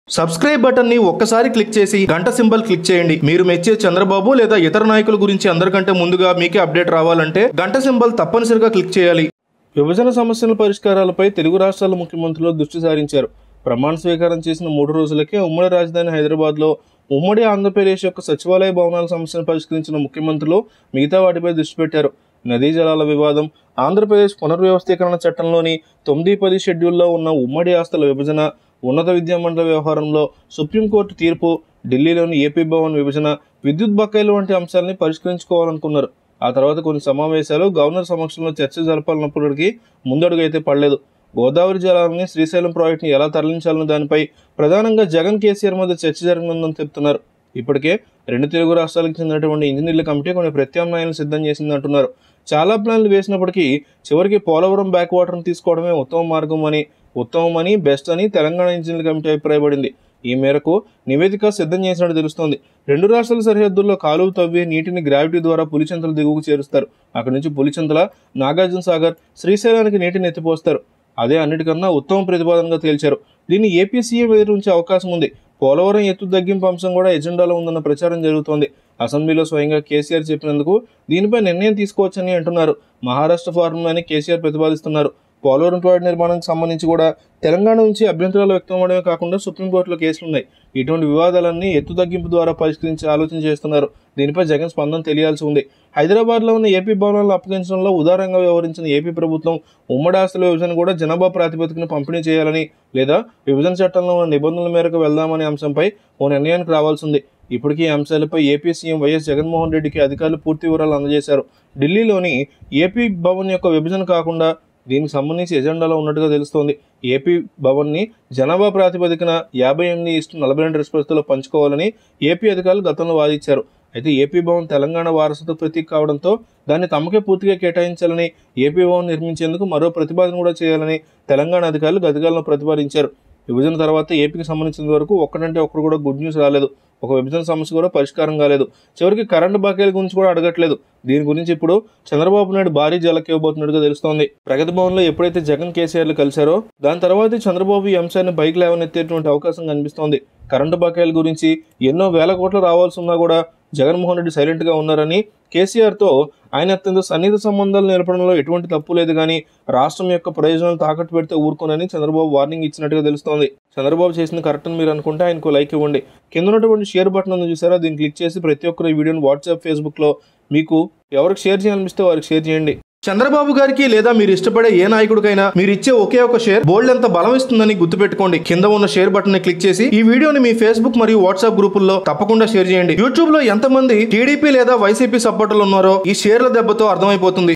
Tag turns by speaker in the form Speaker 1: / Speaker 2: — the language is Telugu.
Speaker 1: సబ్స్క్రైబ్ బటన్ ని ఒక్కసారి క్లిక్ చేసి గంట సింబల్ క్లిక్ చేయండి మీరు మెచ్చే చంద్రబాబు లేదా ఇతర నాయకుల గురించి అందరికంటే ముందుగా మీకే అప్డేట్ రావాలంటే గంట సింబల్ తప్పనిసరిగా క్లిక్ చేయాలి విభజన సమస్యల పరిష్కారాలపై తెలుగు రాష్ట్రాల ముఖ్యమంత్రులు దృష్టి సారించారు ప్రమాణ స్వీకారం చేసిన మూడు రోజులకే ఉమ్మడి రాజధాని హైదరాబాద్లో ఉమ్మడి ఆంధ్రప్రదేశ్ యొక్క సచివాలయ భవనాల సమస్యను పరిష్కరించిన ముఖ్యమంత్రులు మిగతా వాటిపై దృష్టి పెట్టారు నదీ జలాల వివాదం ఆంధ్రప్రదేశ్ పునర్వ్యవస్థీకరణ చట్టంలోని తొమ్మిది పది షెడ్యూల్లో ఉన్న ఉమ్మడి ఆస్తుల విభజన ఉన్నత విద్యా మండలి వ్యవహారంలో సుప్రీంకోర్టు తీర్పు ఢిల్లీలోని ఏపీ భవన్ విభజన విద్యుత్ బకాయిలు వంటి అంశాలని పరిష్కరించుకోవాలనుకున్నారు ఆ తర్వాత కొన్ని సమావేశాలు గవర్నర్ సమక్షంలో చర్చ జరపాలన్నప్పటికీ ముందడుగు అయితే పడలేదు గోదావరి జలాలని శ్రీశైలం ప్రాజెక్టుని ఎలా తరలించాలన్న దానిపై ప్రధానంగా జగన్ కేసీఆర్ మధ్య చర్చ జరగనుందని చెప్తున్నారు ఇప్పటికే రెండు తెలుగు రాష్ట్రాలకు చెందినటువంటి ఇంజనీర్ల కమిటీ కొన్ని ప్రత్యామ్నాయాలను సిద్ధం చేసిందంటున్నారు చాలా ప్లాన్లు వేసినప్పటికీ చివరికి పోలవరం బ్యాక్ వాటర్ను తీసుకోవడమే ఉత్తమ మార్గం అని ఉత్తమమని బెస్ట్ అని తెలంగాణ ఇంజనీర్ల కమిటీ అభిప్రాయపడింది ఈ మేరకు నివేదిక సిద్ధం చేసినట్టు తెలుస్తోంది రెండు రాష్ట్రాల సరిహద్దుల్లో కాలువ తవ్వి నీటిని గ్రావిటీ ద్వారా పులిచింతల దిగువకు చేరుస్తారు అక్కడి నుంచి పులిచింతల నాగార్జున సాగర్ శ్రీశైలానికి నీటిని ఎత్తిపోస్తారు అదే అన్నిటికన్నా ఉత్తమ ప్రతిపాదనగా తేల్చారు దీన్ని ఏపీ సీఎం ఎదురించే అవకాశం ఉంది పోలవరం ఎత్తు తగ్గింపు అంశం కూడా ఎజెండాలో ఉందన్న ప్రచారం జరుగుతోంది అసెంబ్లీలో స్వయంగా కేసీఆర్ చెప్పినందుకు దీనిపై నిర్ణయం తీసుకోవచ్చని అంటున్నారు మహారాష్ట్ర ఫార్మ్ అని కేసీఆర్ ప్రతిపాదిస్తున్నారు పోలవరం ప్రాజెక్టు నిర్మాణానికి సంబంధించి కూడా తెలంగాణ నుంచి అభ్యంతరాలు వ్యక్తం అవడమే కాకుండా సుప్రీంకోర్టులో కేసులు ఉన్నాయి ఇటువంటి వివాదాలన్నీ ఎత్తు తగ్గింపు ద్వారా పరిష్కరించే ఆలోచన చేస్తున్నారు దీనిపై జగన్ స్పందన తెలియాల్సి ఉంది హైదరాబాద్లో ఉన్న ఏపీ భవనాలను అప్పగించడంలో ఉదారంగా వ్యవహరించిన ఏపీ ప్రభుత్వం ఉమ్మడి ఆస్తుల విభజన కూడా జనాభా ప్రాతిపదికన పంపిణీ చేయాలని లేదా విభజన చట్టంలో ఉన్న నిబంధనల మేరకు వెళ్దామనే అంశంపై ఓ నిర్ణయానికి రావాల్సి ఉంది ఇప్పటికీ ఈ అంశాలపై ఏపీ సీఎం వైఎస్ జగన్మోహన్ రెడ్డికి అధికారులు పూర్తి వివరాలు అందజేశారు ఢిల్లీలోని ఏపీ భవన్ యొక్క విభజన కాకుండా దీనికి సంబంధించి ఎజెండాలో ఉన్నట్టుగా తెలుస్తోంది ఏపీ భవన్ని జనాభా ప్రాతిపదికన యాభై ఎనిమిది ఇష్టు నలభై రెండు నిష్పత్తిలో పంచుకోవాలని ఏపీ అధికారులు గతంలో వాదించారు అయితే ఏపీ భవన్ తెలంగాణ వారసత్వ ప్రతీక కావడంతో దాన్ని తమకే పూర్తిగా కేటాయించాలని ఏపీ భవన్ నిర్మించేందుకు మరో ప్రతిపాదన కూడా చేయాలని తెలంగాణ అధికారులు గతకాలంలో ప్రతిపాదించారు విభజన తర్వాత ఏపీకి సంబంధించిన వరకు ఒక్కడంటే ఒక్కడు కూడా గుడ్ న్యూస్ రాలేదు ఒక విభజన సమస్య కూడా పరిష్కారం కాలేదు చివరికి కరెంటు బాకీల గురించి కూడా అడగట్లేదు దీని గురించి ఇప్పుడు చంద్రబాబు నాయుడు భారీ జలకి ఇవ్వబోతున్నట్టుగా తెలుస్తోంది ప్రగతి భవన్ లో ఎప్పుడైతే జగన్ కేసీఆర్లు కలిశారో దాని తర్వాత చంద్రబాబు ఈ అంశాన్ని బైక్ లేవనెత్తేటువంటి అవకాశం కనిపిస్తోంది కరెంటు బకాయిల గురించి ఎన్నో వేల కోట్లు రావాల్సి ఉన్నా కూడా జగన్మోహన్ రెడ్డి సైలెంట్ గా ఉన్నారని కేసీఆర్ తో ఆయన అత్యంత సన్నిహిత సంబంధాలు నిలపడంలో ఎటువంటి తప్పు లేదు కానీ రాష్ట్రం యొక్క ప్రయోజనాలు తాకట్టు పెడితే ఊరుకోనని చంద్రబాబు వార్నింగ్ ఇచ్చినట్టుగా తెలుస్తోంది చంద్రబాబు చేసిన కరెక్ట్ అని మీరు అనుకుంటే ఆయనకు లైక్ ఇవ్వండి కింద ఉన్నటువంటి షేర్ బటన్ ఉంది చూసారా దీన్ని క్లిక్ చేసి ప్రతి ఒక్కరు ఈ వీడియోని వాట్సాప్ ఫేస్బుక్ లో మీకు ఎవరికి షేర్ చేయాలనిపిస్తే వారికి షేర్ చేయండి చంద్రబాబు గారికి లేదా మీరు ఇష్టపడే ఏ నాయకుడికైనా మీరు ఇచ్చే ఒకే ఒక షేర్ బోల్డ్ ఎంత బలం ఇస్తుందని గుర్తుపెట్టుకోండి కింద ఉన్న షేర్ బటన్ ని క్లిక్ చేసి ఈ వీడియోని మీ ఫేస్బుక్ మరియు వాట్సాప్ గ్రూపుల్లో తప్పకుండా షేర్ చేయండి యూట్యూబ్ లో ఎంతమంది టీడీపీ లేదా వైసీపీ సపోర్టర్లు ఉన్నారో ఈ షేర్ల దెబ్బతో అర్థమైపోతుంది